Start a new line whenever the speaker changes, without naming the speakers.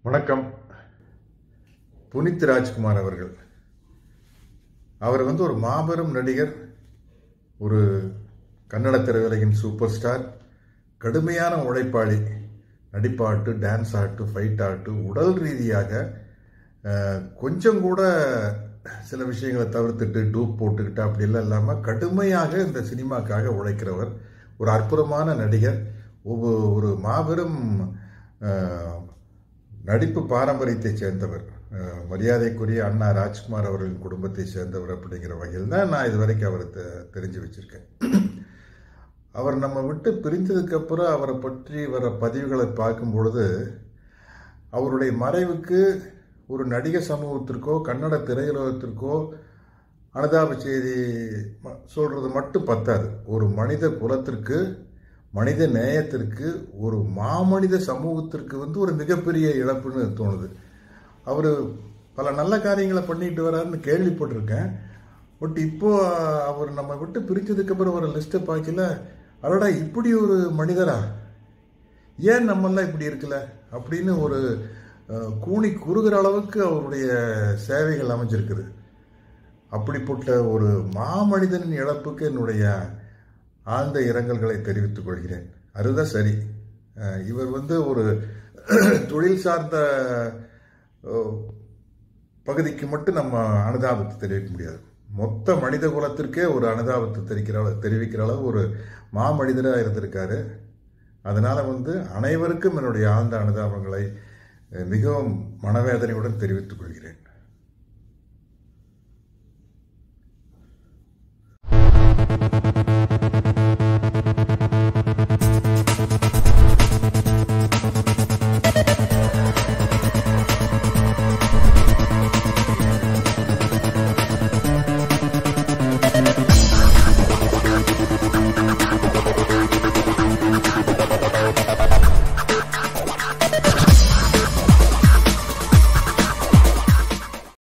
வணக்கம் புனித் ராஜ்குமார் அவர்கள் அவர் வந்து ஒரு மாபெரும் நடிகர் ஒரு கன்னட திரையுலகின் சூப்பர் ஸ்டார் கடுமையான உழைப்பாளி நடிப்பாட்டு டான்ஸ் ஆட்டு ஃபைட் ஆட்டு உடல் ரீதியாக அஹ், கொஞ்சம் கூட சில விஷயங்களை தவிர்த்துட்டு டூப் போட்டுக்கிட்டு அப்படிலாம் இல்லாமல் கடுமையாக இந்த சினிமாக்காக உழைக்கிறவர் ஒரு அற்புதமான நடிகர் ஒவ்வொரு ஒரு மாபெரும் அஹ், நடிப்பு பாரம்பரியத்தை சேர்ந்தவர் அஹ், மரியாதைக்குரிய அண்ணா ராஜ்குமார் அவர்களின் குடும்பத்தை சேர்ந்தவர் அப்படிங்கிற வகையில் தான் நான் இது வரைக்கும் அவரை தெ- தெரிஞ்சு வச்சிருக்கேன் அவர் நம்ம விட்டு பிரிந்ததுக்கு அப்புறம் அவரை பற்றி வர பதிவுகளை பார்க்கும் பொழுது அவருடைய மறைவுக்கு ஒரு நடிக சமூகத்திற்கோ கன்னட திரையுலகத்திற்கோ அனுதாப செய்தி ம- சொல்றது மட்டும் பத்தாது ஒரு மனித குலத்திற்கு மனித நேயத்திற்கு ஒரு மாமனித சமூகத்திற்கு வந்து ஒரு மிகப்பெரிய இழப்புன்னு தோணுது அவர் பல நல்ல காரியங்களை பண்ணிட்டு வராருன்னு கேள்விப்பட்டிருக்கேன் பட் இப்போ அவர் நம்ம விட்டு பிரிஞ்சதுக்கு அப்புறம் ஒரு லிஸ்ட்டை பார்க்கல அடடா இப்படி ஒரு மனிதரா ஏன் நம்மெல்லாம் இப்படி இருக்கல அப்படின்னு ஒரு அஹ், கூனி குறுகிற அளவுக்கு அவருடைய சேவைகள் அமைஞ்சிருக்குது அப்படிப்பட்ட ஒரு மாமனிதனின் இழப்புக்கு என்னுடைய ஆழ்ந்த இரங்கல்களை தெரிவித்துக் கொள்கிறேன் அதுதான் சரி அஹ், இவர் வந்து ஒரு தொழில் சார்ந்த அஹ், பகுதிக்கு மட்டும் நம்ம அனுதாபத்தை தெரிவிக்க முடியாது மொத்த மனித குலத்திற்கே ஒரு அனுதாபத்தை தெரிவிக்கிற அளவு தெரிவிக்கிற அளவு ஒரு மாமனிதராக இருந்திருக்காரு அதனால வந்து அனைவருக்கும் என்னுடைய ஆழ்ந்த அனுதாபங்களை அஹ், மிகவும் மனவேதனையுடன் தெரிவித்துக் கொள்கிறேன்